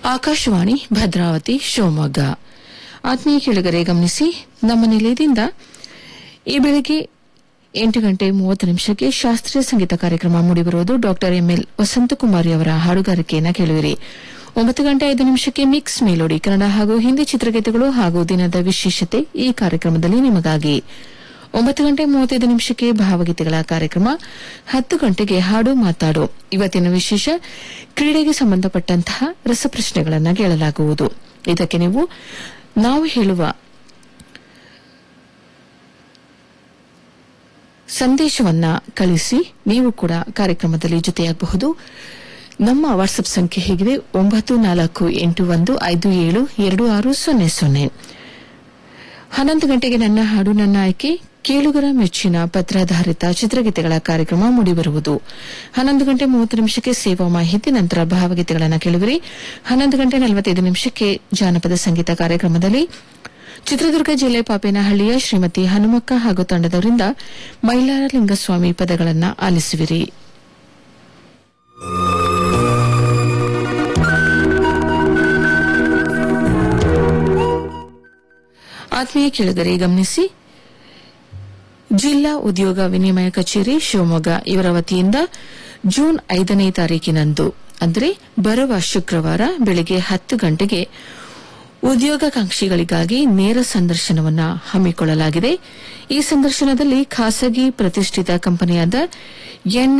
ಆಕಾಶವಾಣಿ ಭದ್ರಾವತಿ ಶಿವಮೊಗ್ಗ ಆತ್ಮೀಯ ಕೆಳಗರೆ ಗಮನಿಸಿ ನಮ್ಮ ನಿಲಯದಿಂದ ಈ ಬೆಳಗ್ಗೆ ಎಂಟು ಗಂಟೆ ಮೂವತ್ತು ನಿಮಿಷಕ್ಕೆ ಶಾಸ್ತ್ರೀಯ ಸಂಗೀತ ಕಾರ್ಯಕ್ರಮ ಮೂಡಿಬರುವುದು ಡಾಕ್ಟರ್ ಎಂಎಲ್ ವಸಂತಕುಮಾರಿ ಅವರ ಹಾಡುಗಾರಿಕೆಯನ್ನು ಕೇಳುವಿರಿ ಒಂಬತ್ತು ಗಂಟೆ ಐದು ನಿಮಿಷಕ್ಕೆ ಮಿಕ್ಸ್ ಮೇಲೋಡಿ ಕನ್ನಡ ಹಾಗೂ ಹಿಂದಿ ಚಿತ್ರಗೀತೆಗಳು ಹಾಗೂ ದಿನದ ವಿಶೇಷತೆ ಈ ಕಾರ್ಯಕ್ರಮದಲ್ಲಿ ನಿಮಗಾಗಿ ಒಂಬತ್ತು ಗಂಟೆ ಮೂವತ್ತೈದು ನಿಮಿಷಕ್ಕೆ ಭಾವಗೀತೆಗಳ ಕಾರ್ಯಕ್ರಮ ಹತ್ತು ಗಂಟೆಗೆ ಹಾಡು ಮಾತಾಡು ಇವತ್ತಿನ ವಿಶೇಷ ಕ್ರೀಡೆಗೆ ಸಂಬಂಧಪಟ್ಟಂತಹ ರಸಪ್ರಶ್ನೆಗಳನ್ನು ಕೇಳಲಾಗುವುದು ಇದಕ್ಕೆ ನೀವು ನಾವು ಹೇಳುವ ಸಂದೇಶವನ್ನ ಕಳಿಸಿ ನೀವು ಕೂಡ ಕಾರ್ಯಕ್ರಮದಲ್ಲಿ ಜೊತೆಯಾಗಬಹುದು ನಮ್ಮ ವಾಟ್ಸ್ಆಪ್ ಸಂಖ್ಯೆ ಹೇಗಿದೆ ಒಂಬತ್ತು ನಾಲ್ಕು ಎಂಟು ಒಂದು ಐದು ಏಳು ಎರಡು ಆರು ಸೊನ್ನೆ ಸೊನ್ನೆ ಹನ್ನೊಂದು ಗಂಟೆಗೆ ನನ್ನ ಹಾಡು ನನ್ನ ಆಯ್ಕೆ ಕೇಳುಗರ ಮೆಚ್ಚಿನ ಪತ್ರಾಧಾರಿತ ಚಿತ್ರಗೀತೆಗಳ ಕಾರ್ಯಕ್ರಮ ಮೂಡಿಬರುವುದು ಹನ್ನೊಂದು ಗಂಟೆ ಮೂವತ್ತು ನಿಮಿಷಕ್ಕೆ ಸೇವಾ ಮಾಹಿತಿ ನಂತರ ಭಾವಗೀತೆಗಳನ್ನು ಕೇಳುವಿರಿ ಹನ್ನೊಂದು ಗಂಟೆ ನಲವತ್ತೈದು ನಿಮಿಷಕ್ಕೆ ಜಾನಪದ ಸಂಗೀತ ಕಾರ್ಯಕ್ರಮದಲ್ಲಿ ಚಿತ್ರದುರ್ಗ ಜಿಲ್ಲೆ ಪಾಪೇನಹಳ್ಳಿಯ ಶ್ರೀಮತಿ ಹನುಮಕ್ಕ ಹಾಗೂ ತಂಡದವರಿಂದ ಮೈಲಾರ ಲಿಂಗಸ್ವಾಮಿ ಪದಗಳನ್ನು ಆಲಿಸುವಿರಿ ಆತ್ಮೀಯ ಕೇಳಿದರೆ ಗಮನಿಸಿ ಜಿಲ್ಲಾ ಉದ್ಯೋಗ ವಿನಿಮಯ ಕಚೇರಿ ಶಿವಮೊಗ್ಗ ಇವರ ವತಿಯಿಂದ ಜೂನ್ ಐದನೇ ತಾರೀಕಿನಂದು ಅಂದರೆ ಬರುವ ಶುಕ್ರವಾರ ಬೆಳಗ್ಗೆ ಹತ್ತು ಗಂಟೆಗೆ ಉದ್ಯೋಗಾಕಾಂಕ್ಷಿಗಳಿಗಾಗಿ ನೇರ ಸಂದರ್ಶನವನ್ನು ಹಮ್ಮಿಕೊಳ್ಳಲಾಗಿದೆ ಈ ಸಂದರ್ಶನದಲ್ಲಿ ಖಾಸಗಿ ಪ್ರತಿಷ್ಠಿತ ಕಂಪನಿಯಾದ ಎನ್